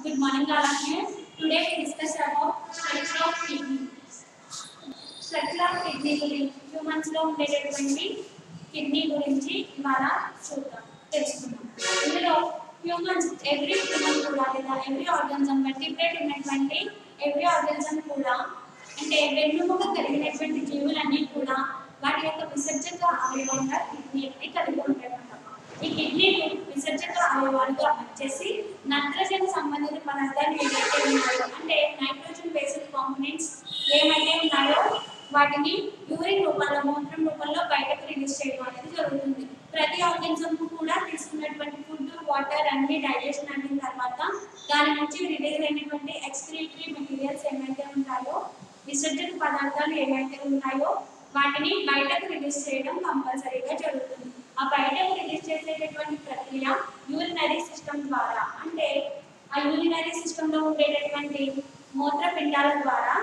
Good morning, all of you. Today we discuss about structure of kidney. Structure of kidney గురించి humans లో ఉండేటటువంటి kidney గురించి ఇవాళ చూద్దాం తెలుసుకుందాం ఇందులో హ్యూమన్స్ ఎవ్రీ హ్యూమన్ కూడా లేదా ఎవ్రీ ఆర్గన్జం వెర్టిబ్రేట్ ఉన్నటువంటి ఎవ్రీ ఆర్గన్జం కూడా అంటే వెన్నుముక కలిగినటువంటి జీవులన్నీ కూడా వాటి యొక్క విసర్జక అవయవంగా కిడ్నీని కలిగి ఉంటాయి అన్నమాట. ఈ కిడ్నీలు విసర్జక అవయవాలుగా వచ్చేసి నత్రజని సంబంధిత పదార్థాలు ఏవైతే ఉన్నాయో అంటే నైట్రోజన్ బేస్డ్ కాంపోనెంట్స్ ఏమైతే ఉన్నాయో వాటిని యూరిన్ రూపంలో మూత్రం రూపంలో బయటకు రిలీజ్ చేయడం అనేది జరుగుతుంది ప్రతి ఆర్గనిజం కూడా తీసుకున్నటువంటి ఫుడ్ వాటర్ అన్ని డైజెషన్ అయిన తర్వాత దాని నుంచి రిలీజ్ అయినటువంటి ఎక్స్క్రీటరీ మెటీరియల్స్ ఏమైతే ఉంటాయో విసర్జన పదార్థాలు ఏవైతే ఉన్నాయో వాటిని బయటకు రిలీజ్ చేయడం కంపల్సరీగా జరుగుతుంది ఆ బయటకు రిలీజ్ చేసేటటువంటి ప్రక్రియ యూరినరీ సిస్టమ్ ద్వారా అంటే ఆ యూరినరీ సిస్టంలో ఉండేటటువంటి మూత్రపిండాల ద్వారా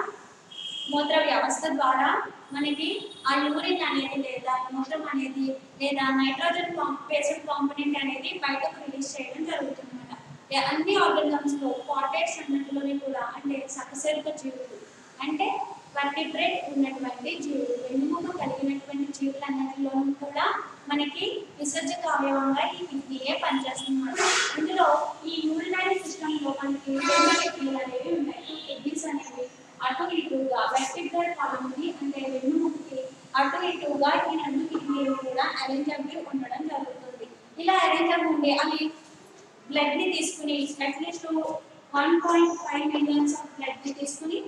మూత్ర వ్యవస్థ ద్వారా మనకి ఆ యూరిన్ అనేది లేదా మూత్రం అనేది లేదా నైట్రోజన్ బేస్డ్ కాంపోనెంట్ అనేది బయటకు రిలీజ్ చేయడం జరుగుతుంది అనమాట అన్ని ఆర్గనిజమ్స్ లో పాటెట్స్ అన్నట్లోనే కూడా అంటే సకశరీర జీవులు అంటే వర్టిబ్రేట్ ఉన్నటువంటి జీవులు వెన్నుముక కలిగినటువంటి జీవులు అన్నిటిలోనూ కూడా మనకి విసర్జక అవయవంగా ఈ కిడ్నీయే పనిచేస్తుంది ఇందులో ఈ యూరినరీ సిస్టమ్ లో మనకి రెండు కిడ్నీలు అనేవి ఉన్నాయి టూ కిడ్నీస్ అనేవి అటు ఇటుగా వెర్టిబ్రల్ కాలంకి అంటే వెన్నుముకకి అటు ఇటుగా ఈ రెండు కిడ్నీలు కూడా అరేంజ్ అవి ఉండడం జరుగుతుంది ఇలా అరేంజ్ అవి ఉండే అవి బ్లడ్ ని తీసుకుని at least one point five millions of blood ని తీసుకుని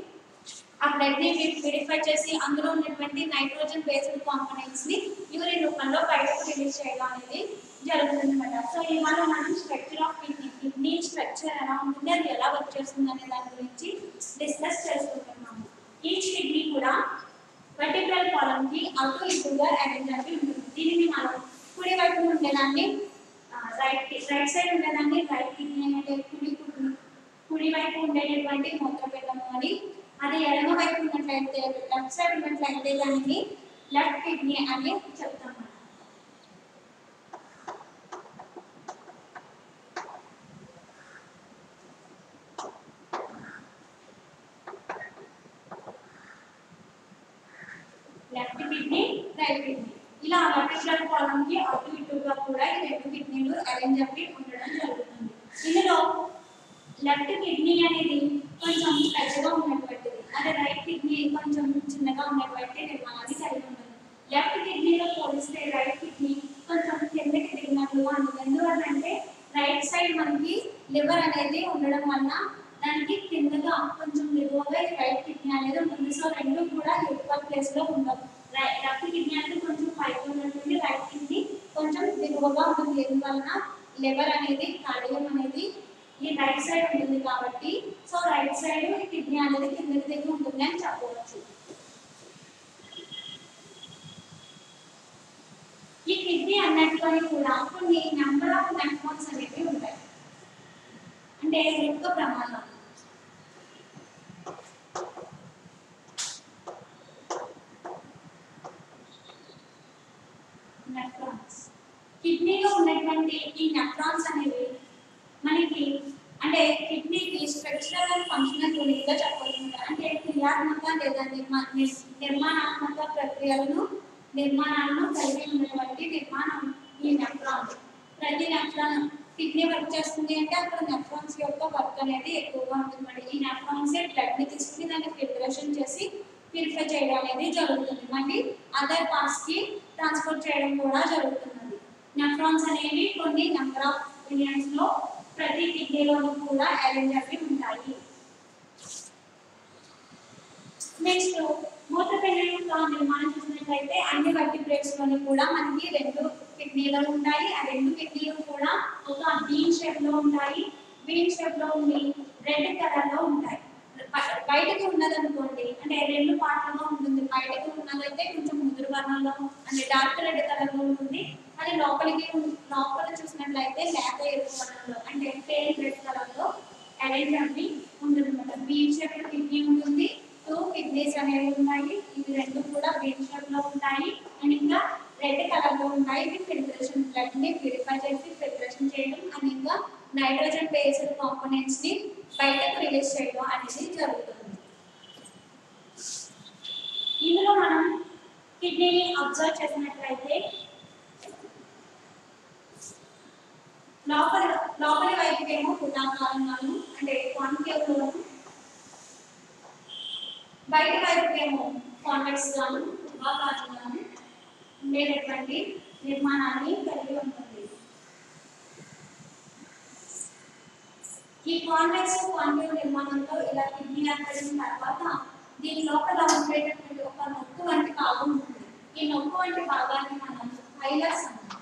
ఆ బ్లడ్ ని ప్యూరిఫై చేసి అందులో ఉన్నటువంటి నైట్రోజన్ బేస్డ్ కాంపోనెంట్స్ ని యూరిన్ రూపంలో బయటకు రిలీజ్ చేయడం అనేది జరుగుతుంది అనమాట సో ఇవాళ మనం structure of kidney kidney structure ఎలా ఉంటుంది అది ఎలా వర్క్ చేస్తుంది అనే దాని గురించి డిస్కస్ చేసుకుంటున్నాము ఈచ్ కిడ్నీ కూడా వర్టిబ్రల్ కాలం కి అటు ఇటుగా అరేంజ్ అయి ఉంటుంది దీనిని మనం కుడి వైపు ఉండేదాన్ని రైట్ రైట్ సైడ్ ఉండేదాన్ని రైట్ కిడ్నీ అంటే కుడి కుడి కుడి వైపు ఉండేటటువంటి మూత్రపిండము అని అది ఎడమ వైపు ఉన్నట్లయితే లెఫ్ట్ సైడ్ ఉన్నట్లయితే దానిని లెఫ్ట్ కిడ్నీ అని చెప్తాం మనం. లెఫ్ట్ కిడ్నీ రైట్ కిడ్నీ ఇలా వర్టిబ్రల్ కాలమ్ కి అటు ఇటుగా కూడా ఈ రెండు కిడ్నీలు అరేంజ్ అవి ఉండడం జరుగుతుంది ఇందులో లెఫ్ట్ కిడ్నీ అనేది కొంచెం పెద్దగా ఉన్నటువంటిది అదే రైట్ కిడ్నీ కొంచెం చిన్నగా ఉన్నటువంటి నిర్మాణాన్ని కలిగి ఉంటుంది లెఫ్ట్ కిడ్నీలో పోలిస్తే రైట్ కిడ్నీ కొంచెం కిందకి దిగినట్లుగా ఉంటుంది ఎందువల్లంటే రైట్ సైడ్ మనకి లివర్ అనేది ఉండడం వల్ల దానికి కిందగా కొంచెం దిగువగా ఈ రైట్ కిడ్నీ అనేది ఉంటుంది సో రెండు కూడా ఈక్వల్ ప్లేస్ లో ఉండవు లెఫ్ట్ కిడ్నీ అనేది కొంచెం పైకి ఉన్నటువంటి రైట్ కిడ్నీ కొంచెం దిగువగా ఉంటుంది ఎందువలన లివర్ అనేది కార్డియం అనేది ఈ రైట్ సైడ్ ఉంటుంది కాబట్టి సో రైట్ సైడ్ ఈ కిడ్నీ అనేది కిందకి దిగి ఉంటుంది అని చెప్పవచ్చు ఈ కిడ్నీ అన్నట్లోని కూడా కొన్ని నెంబర్ ఆఫ్ నెఫ్రాన్స్ అనేవి ఉంటాయి అంటే ఎక్కువ ప్రమాణం నెఫ్రాన్స్ కిడ్నీలో ఉన్నటువంటి ఈ నెఫ్రాన్స్ అనేవి మనకి అంటే కిడ్నీకి స్ట్రక్చరల్ అండ్ ఫంక్షనల్ యూనిట్ గా చెప్పవచ్చు అంటే క్రియాత్మక లేదా నిర్మా- నిర్- నిర్మాణాత్మక ప్రక్రియలను నిర్మాణాలను కలిగి ఉన్నటువంటి నిర్మాణం ఈ నెఫ్రాన్ ప్రతి నెఫ్రాన్ కిడ్నీ వర్క్ చేస్తుంది అంటే అక్కడ నెఫ్రాన్స్ యొక్క వర్క్ అనేది ఎక్కువగా ఉంటుంది ఈ నెఫ్రాన్స్ బ్లడ్ ని తీసుకుని దాన్ని ఫిల్టరేషన్ చేసి ప్యూరిఫై చేయడం అనేది జరుగుతుంది మళ్ళీ అదర్ పార్ట్స్ కి ట్రాన్స్పోర్ట్ చేయడం కూడా జరుగుతుంది నెఫ్రాన్స్ అనేవి కొన్ని నెంబర్ ఆఫ్ మిలియన్స్ లో ప్రతి కిడ్నీలోనూ కూడా అరేంజ్ అవి ఉంటాయి నెక్స్ట్ మూత్రపిండం యొక్క నిర్మాణం చూసినట్లయితే అన్ని వర్టిబ్రేట్స్ లోని కూడా మనకి రెండు కిడ్నీలు ఉంటాయి ఆ రెండు కిడ్నీలు కూడా ఒక బీన్ షేప్ లో ఉంటాయి బీన్ షేప్ లో ఉండి రెడ్ కలర్ లో ఉంటాయి బ- బయటకు ఉన్నదనుకోండి అంటే రెండు పార్ట్లుగా ఉంటుంది బయటకు ఉన్నదైతే కొంచెం ముదురు వర్ణంలో అంటే డార్క్ రెడ్ కలర్ లో ఉంటుంది అది లోపలికి ఉం- లోపల చూసినట్లయితే లేత ఎరుపు వర్ణంలో అంటే పేల్ రెడ్ కలర్ లో అరేంజ్ అవి ఉంటుంది అనమాట బీన్ షేప్ లో కిడ్నీ ఉంటుంది టూ కిడ్నీస్ అనేవి ఉన్నాయి ఇవి రెండు కూడా బీన్ షేప్ లో ఉంటాయి అండ్ ఇంకా రెడ్ కలర్ లో ఉంటాయి ఇవి ఫిల్టరేషన్ బ్లడ్ ని ప్యూరిఫై చేసి ఫిల్టరేషన్ చేయడం అండ్ ఇంకా నైట్రోజన్ బేస్డ్ కాంపోనెంట్స్ ని బయటకు రిలీజ్ చేయడం అనేది జరుగుతుంది ఇందులో మనం కిడ్నీని అబ్జర్వ్ చేసినట్లయితే లోపల లోపలి వైపుకేమో పుటాకారంగాను అంటే కాన్కేవ్లోను బయట వైపుకేమో కాన్వెక్స్ గాను ఉపాకారంగాను ఉండేటటువంటి నిర్మాణాన్ని కలిగి ఉంటుంది ఈ కాన్వెక్స్ కాన్కేవ్ నిర్మాణంలో ఇలా కిడ్నీ ఏర్పడిన తర్వాత దీని లోపల ఉండేటటువంటి ఒక నొక్కు వంటి భాగం ఉంటుంది ఈ నొక్కు వంటి భాగాన్ని మనం హైలస్ అంటాం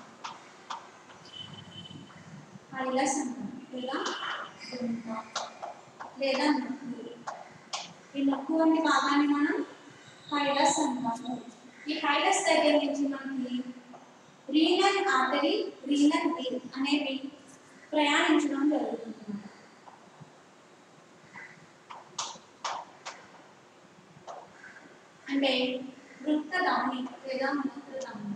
హైలస్ అంటాం ఇలా గుంట లేదా నొక్కు ఈ నొక్కు వంటి భాగాన్ని మనం హైలస్ అంటాము ఈ హైలస్ దగ్గర నుంచి మనకి రీనల్ ఆర్టరీ రీనల్ వెయిన్ అనేవి ప్రయాణించడం జరుగుతుంది అంటే వృత్త ధమని లేదా మూత్ర ధమని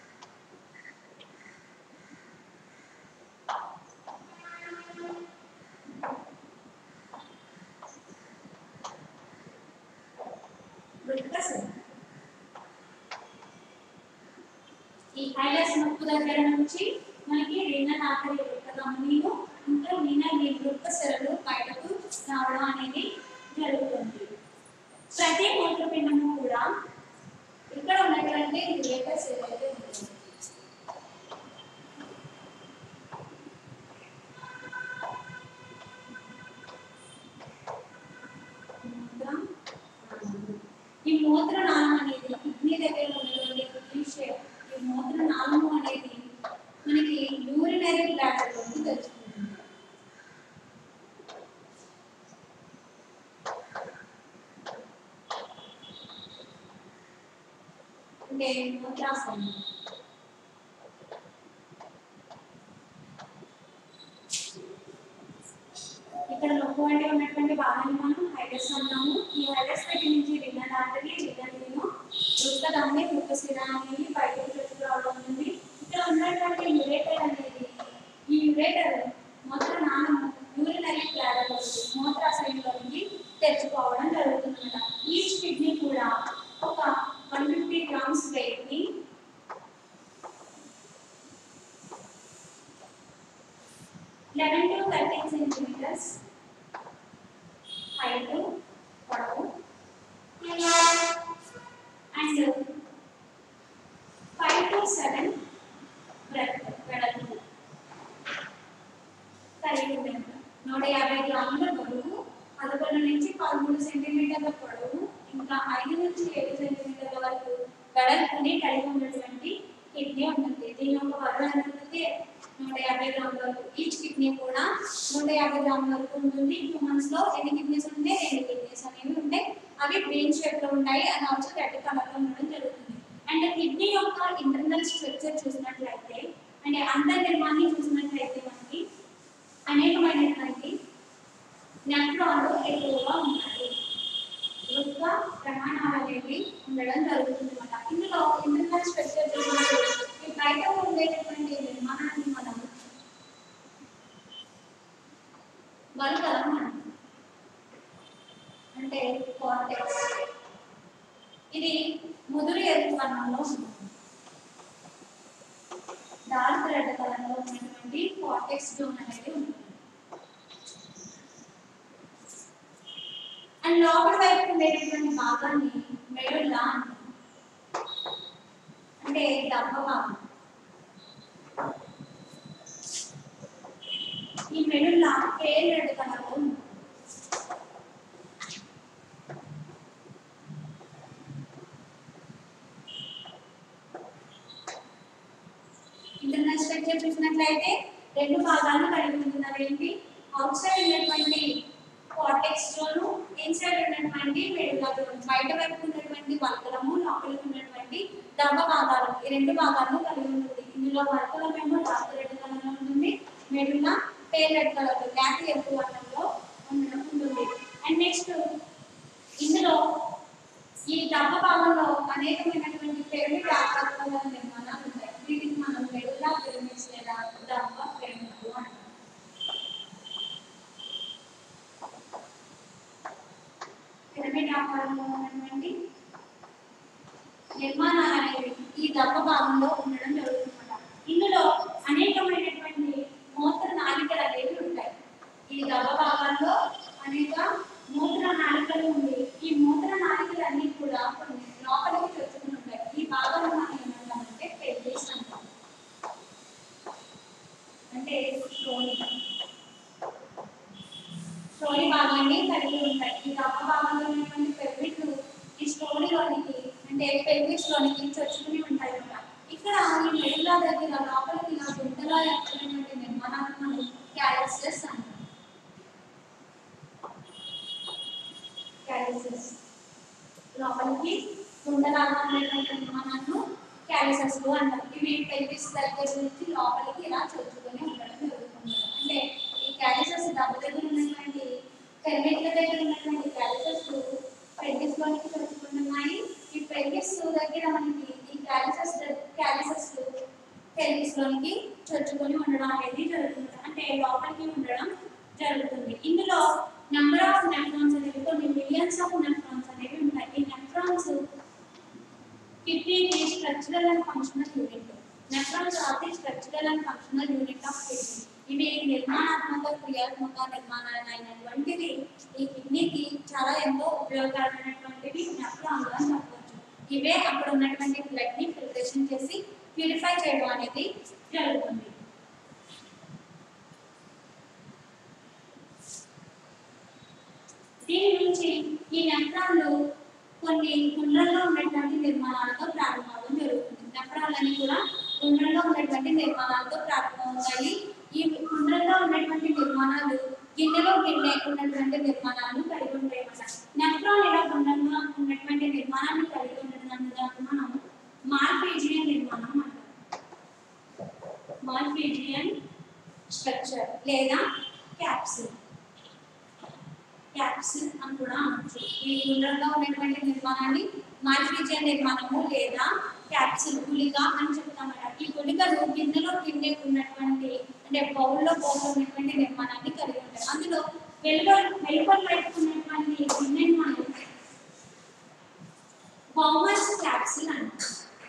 వృత్త సంధి. ఈ హైలస్ నొక్కు దగ్గర నుంచి మనకి రీనల్ ఆఖరి వృత్త ధమనిలు ఇంకా రీనల్ ఈ వృత్త సెరలు బయటకు రావడం అనేది జరుగుతుంది ప్రతి మూత్రపిండము కూడా ఇక్కడ ఉన్నటువంటి రిలేటర్స్ ఏదైతే ఉంటుందో మూత్ర నాళము. ఈ మూత్ర నాళం అనేది కిడ్నీ దగ్గర ఉన్నటువంటి కిడ్నీ షేప్ ఈ మూత్ర నాళము అనేది మనకి యూరినరీ బ్లాడర్లోకి తెలుసుకుంటుంది అంటే మూత్రాశయం ఇక్కడ నొక్కు అంటే ఉన్నటువంటి భాగాన్ని మనం హైడస్ అంటాము ఈ హైడస్ దగ్గర నుంచి రినల్ ఆర్టరీ రినల్ వెయిన్ వృత్తదాన్ని వృత్తశిర అనేది బయటకు తీసుకురావడం ఉంటుంది ఇక్కడ ఉన్నటువంటి యురేటర్ అనేది ఈ యురేటర్ మూత్ర నాణం యూరినరీ బ్లాడర్లో మూత్రాశయంలోకి తెచ్చుకోవడం జరుగుతుందన్నమాట ఈచ్ కిడ్నీ కూడా ఒక వన్ ఫిఫ్టీ గ్రామ్స్ వెయిట్ ని eleven to thirteen centimetres height పొడవు and five to seven breadth వెడల్పు కలిగి ఉంటుంది నూట యాభై గ్రాముల బరువు పదకొండు నుంచి పదమూడు సెంటీమీటర్ల పొడవు ఇంకా ఐదు నుంచి ఏడు సెంటీమీటర్ల వరకు వెడల్పుని కలిగి ఉన్నటువంటి కిడ్నీ ఉంటుంది దీని యొక్క బరువు ఎంత ఉంటుంది నూట యాభై గ్రాముల వరకు ఈచ్ కిడ్నీ కూడా నూట యాభై గ్రాముల వరకు ఉంటుంది హ్యూమన్స్ లో ఎన్ని కిడ్నీస్ ఉంటాయి రెండు కిడ్నీస్ అనేవి ఉంటాయి అవి బ్రెయిన్ షేప్ లో ఉంటాయి అండ్ ఆల్సో రెడ్ కలర్ లో ఉండడం జరుగుతుంది అండ్ కిడ్నీ యొక్క ఇంటర్నల్ స్ట్రక్చర్ చూసినట్లయితే అంటే అంతర్నిర్మాణాన్ని చూసినట్లయితే మనకి అనేకమైనటువంటి నెఫ్రాన్లు ఎక్కువగా ఉంటాయి వృత్త ప్రమాణాలు అనేవి ఉండడం జరుగుతుంది అన్నమాట ఇందులో ఇంటర్నల్ స్ట్రక్చర్ చూసినట్టు ఈ బయట ఉండేటటువంటి నిర్మాణాన్ని మనం బలగలం అంటాం అంటే కార్టెక్స్ ఇది ముదురు ఎరుపు వర్ణంలో ఉంటుంది డార్క్ రెడ్ కలర్ లో ఉన్నటువంటి కార్టెక్స్ జోన్ అనేది ఉంటుంది అండ్ లోపల వైపు ఉండేటటువంటి భాగాన్ని మెడుల్లా అంటాం అంటే దప్ప భాగం ఈ మెడుల్లా పేల్ రెడ్ కలర్ లో ఉంటుంది ఇంటర్నల్ స్ట్రక్చర్ చూసినట్లయితే రెండు భాగాలు కలిగి ఉంటుంది అవేంటి అవుట్ సైడ్ ఉన్నటువంటి కార్టెక్స్ జోను ఇన్సైడ్ ఉన్నటువంటి మెడులా జోన్ బయట వైపు ఉన్నటువంటి వల్కలము లోపల ఉన్నటువంటి దబ్బ భాగాలు ఈ రెండు భాగాలను కలిగి ఉంటుంది ఇందులో వల్కలం ఏమో డార్క్ రెడ్ కలర్ లో ఉంటుంది మెడులా పేల్ రెడ్ కలర్ లో లేక ఎరుపు వర్ణంలో ఉండడం ఉంటుంది అండ్ నెక్స్ట్ ఇందులో ఈ దబ్బ భాగంలో అనేకమైనటువంటి పిరమిడ్ ఆకారంలో గల నిర్మాణాలు ఉంటాయి వీటిని మనం మెడులా పిరమిడ్స్ లేదా దబ్బ పిరమిడ్లు అంటాం పిరమిడ్ ఆకారంలో ఉన్నటువంటి నిర్మాణాలు అనేవి ఈ దప్ప భాగంలో ఉండడం జరుగుతుందన్నమాట ఇందులో అనేకమైనటువంటి మూత్ర నాళికలు అనేవి ఉంటాయి ఈ దప్ప భాగంలో అనేక మూత్ర నాళికలు ఉంది ఈ మూత్ర నాళికలు అన్ని కూడా కొన్ని లోపలికి చొచ్చుకుని ఉంటాయి ఈ భాగంలో మనం ఏమంటామంటే పెల్విస్ అంటాం అంటే శ్రోణి స్టోరీ భాగాన్ని కలిగి ఉంటాయి ఈ దప్ప భాగంలో ఉన్నటువంటి పెల్విట్లు ఈ స్టోరీలోనికి అంటే పెల్విస్ లోనికి చొచ్చుకుని ఉంటాయి అన్నమాట ఇక్కడ ఈ మెడిల దగ్గర లోపలికి ఇలా గుంటలా ఎక్కడైనటువంటి నిర్మాణాలను మనం క్యారెక్టర్స్ అంటాం క్యారెక్టర్స్ లోపలికి గుండలాగా ఉండేటువంటి నిర్మాణాలను క్యాలిసెస్ అంటారు ఇవి పెల్విస్ దగ్గర నుంచి లోపలికి ఇలా చొచ్చుకొని ఉండడం జరుగుతుంది అంటే ఈ క్యాలిసెస్ దెబ్బ దగ్గర ఉన్నటువంటి పెల్విట్ల దగ్గర ఉన్నటువంటి క్యాలిసెస్ పెల్విస్ లోనికి చొచ్చుకుంటున్నాయి ఈ పెల్విస్ దగ్గర మనకి ఈ క్యాలిసెస్ క్యాలిసెస్ పెల్విస్ లోనికి చొచ్చుకొని ఉండడం అనేది జరుగుతుంది అంటే లోపలికి ఉండడం జరుగుతుంది ఇందులో నెంబర్ ఆఫ్ నెఫ్రాన్స్ అనేవి కొన్ని మిలియన్స్ ఆఫ్ నెఫ్రాన్స్ అనేవి ఉంటాయి ఈ నెఫ్రాన్స్ కిడ్నీకి structural and functional unit nephrons are the structural and functional unit of kidney ఇవి నిర్మాణాత్మక క్రియాత్మక నిర్మాణాలైనటువంటివి ఈ కిడ్నీకి చాలా ఎంతో ఉపయోగకరమైనటువంటివి నెఫ్రాన్లు అని చెప్పవచ్చు ఇవే అక్కడ ఉన్నటువంటి బ్లడ్ ని ఫిల్టరేషన్ చేసి ప్యూరిఫై చేయడం అనేది జరుగుతుంది దీని నుంచి ఈ నెఫ్రాన్లు కొన్ని గుండ్రంగా ఉన్నటువంటి నిర్మాణాలతో ప్రారంభమవడం జరుగుతుంది నెఫ్రాన్లన్నీ కూడా గుండ్రంగా ఉన్నటువంటి నిర్మాణాలతో ప్రారంభమవుతాయి ఈ గుండ్రంగా ఉన్నటువంటి నిర్మాణాలు గిన్నెలో గిన్నె ఉన్నటువంటి నిర్మాణాలను కలిగి ఉంటాయి అన్నమాట నెఫ్రాన్ ఇలా గుండ్రంగా ఉన్నటువంటి నిర్మాణాన్ని కలిగి ఉండడం దాన్ని మనం మార్ఫీజియన్ నిర్మాణం అంటాం మార్ఫీజియన్ స్ట్రక్చర్ లేదా క్యాప్సిల్ క్యాప్సిల్ అని కూడా అనొచ్చు ఈ గుండ్రంగా ఉన్నటువంటి నిర్మాణాన్ని మార్ఫిజియన్ నిర్మాణము లేదా క్యాప్సిల్ గుళిక అని చెప్తామన్నమాట ఈ గుళికలు గిన్నెలో గిన్నె ఉన్నటువంటి అంటే బౌల్లో బౌల్ ఉన్నటువంటి నిర్మాణాన్ని కలిగి ఉంటాయి అందులో వెలువ వెలుపల వైపు ఉన్నటువంటి గిన్నెని మనం బౌమర్స్ క్యాప్సిల్ అంటాం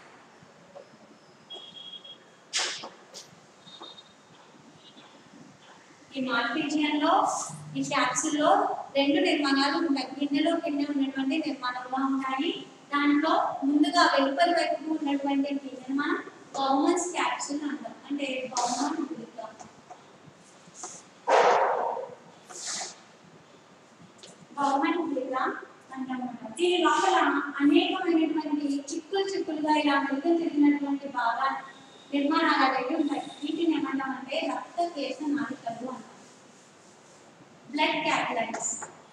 ఈ మార్ఫిజియన్ లో ఈ క్యాప్సిల్ లో రెండు నిర్మాణాలు ఉంటాయి గిన్నెలో గిన్నె ఉన్నటువంటి నిర్మాణాలుగా ఉంటాయి దాంట్లో ముందుగా వెలుపలి వైపు ఉన్నటువంటి గిన్నెను మనం బౌమన్స్ క్యాప్సిల్ అంటాం అంటే బౌమన్ గుళిక బౌమన్ గుళిక అంటాం అన్నమాట. దీని లోపల అనేకమైనటువంటి చిక్కులు చిక్కులుగా ఇలా వెలుగు తిరిగినటువంటి బాగా నిర్మాణాలు అనేవి ఉంటాయి వీటిని ఏమంటామంటే రక్త కేశ నాళికలు అంటాం బ్లడ్ క్యాపిలరీస్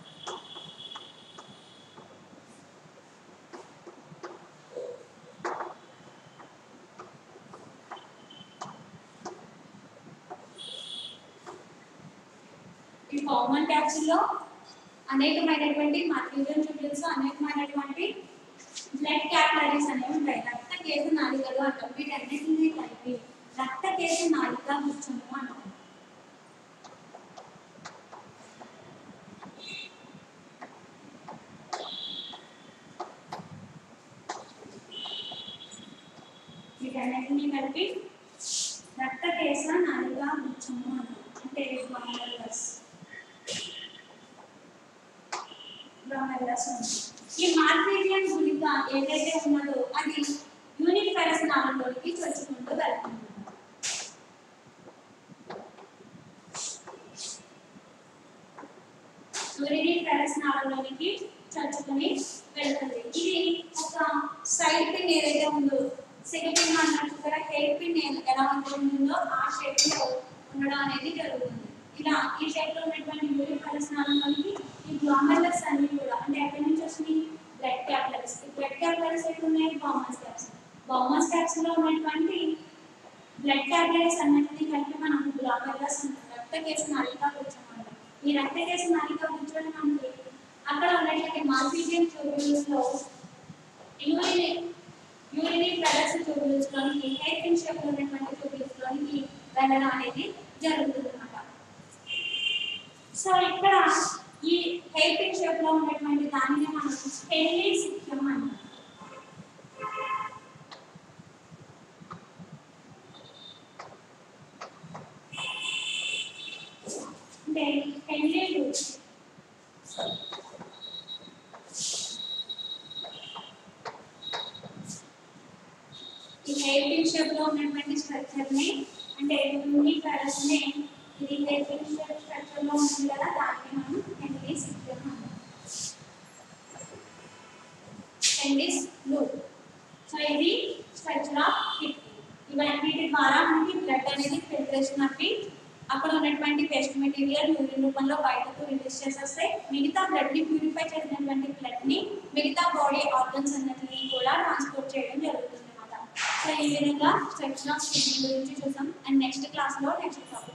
ఈ కామన్ క్యాప్సిల్ లో అనేకమైనటువంటి మల్టీరియల్ ట్యూబ్యూల్స్ అనేకమైనటువంటి బ్లడ్ క్యాపిలరీస్ అనేవి ఉంటాయి రక్త కేసు నాళికలు అంటాం వీటన్నిటిని కలిపి రక్త కేసు నాళిక గుచ్చము అంటాం వీటన్నిటిని కలిపి రక్త కేస నాలుక ముచ్చము అంటాం అంటే గ్లోమెరులస్ గ్లోమెరులస్ ఉంది ఈ మార్ఫీజియన్ గుళిక ఏదైతే ఉన్నదో అది యూనిట్ ఫెరస్ నాళంలోనికి చొచ్చుకుంటూ వెళ్తుంది యూరినరీ ఫెరస్ నాళంలోనికి చొచ్చుకుని వెళ్తుంది ఇది ఒక సైడ్ పిన్ ఏదైతే ఉందో సెకండ్ పిన్ అన్నట్టు కూడా హెయిర్ పిన్ ఎలా ఉంటుందో ఆ షేప్ లో ఉండడం అనేది జరుగుతుంది ఇలా ఈ షేప్ లో ఉన్నటువంటి యూరిన్ ఫెరస్ నాళంలోనికి ఈ గ్లామెరలస్ అన్ని కూడా అంటే ఎక్కడి నుంచి వస్తున్నాయి బ్లడ్ క్యాపిలరీస్ ఈ బ్లడ్ క్యాపిలరీస్ ఎక్కడ ఉన్నాయి బామస్ క్యాప్స్ బామస్ క్యాప్స్ లో ఉన్నటువంటి బ్లడ్ క్యాపిలరీస్ అన్నింటినీ కలిపి మనం గ్లామెరలస్ అంటాం రక్త కేసు నాళిక కూర్చోమంటాం ఈ రక్త కేసు నాళిక కూర్చోవడం మనకి అక్కడ ఉన్నటువంటి మార్ఫీజియన్ ట్యూబ్యూల్స్ లో యూరిన్ యూరినరీ ఫెరస్ ట్యూబ్యూల్స్ లోనికి హెయిర్ పిన్ షేప్ లో ఉన్నటువంటి ట్యూబ్యూల్స్ లోనికి వెళ్ళడం అనేది జరుగుతుంది అన్నమాట సో ఇక్కడ ఈ హెయిర్ పిన్ షేప్ లో ఉన్నటువంటి దానిని మనం హెయిలీ సిక్యం అంటాం అంటే హెయిలీ లూప్ ఈ హెయిర్ పిన్ షేప్ లో ఉన్నటువంటి స్ట్రక్చర్ ని అంటే యూనిక్ కలర్స్ ని ఇది హెయిర్ పిన్ షేప్ స్ట్రక్చర్ లో ఉంటుంది కదా దాన్ని మనం హెయిలీ సిక్యం అంటాం హెయిలీస్ లూప్ సో ఇది స్ట్రక్చర్ ఆఫ్ కిడ్నీ ఇవన్నిటి ద్వారా మనకి బ్లడ్ అనేది ఫిల్టరేషన్ అవ్వి అక్కడ ఉన్నటువంటి వేస్ట్ మెటీరియల్ యూరిన్ రూపంలో బయటకు రిలీజ్ చేసేస్తే మిగతా బ్లడ్ ని ప్యూరిఫై చేసినటువంటి బ్లడ్ ని మిగతా బాడీ ఆర్గన్స్ అన్నిటిని కూడా ట్రాన్స్పోర్ట్ చేయడం జరుగుతుంది అన్నమాట సో ఈ విధంగా స్ట్రక్చర్ ఆఫ్ కిడ్నీ గురించి చూసాం అండ్ నెక్స్ట్ క్లాస్ లో నెక్స్ట్ టాపిక్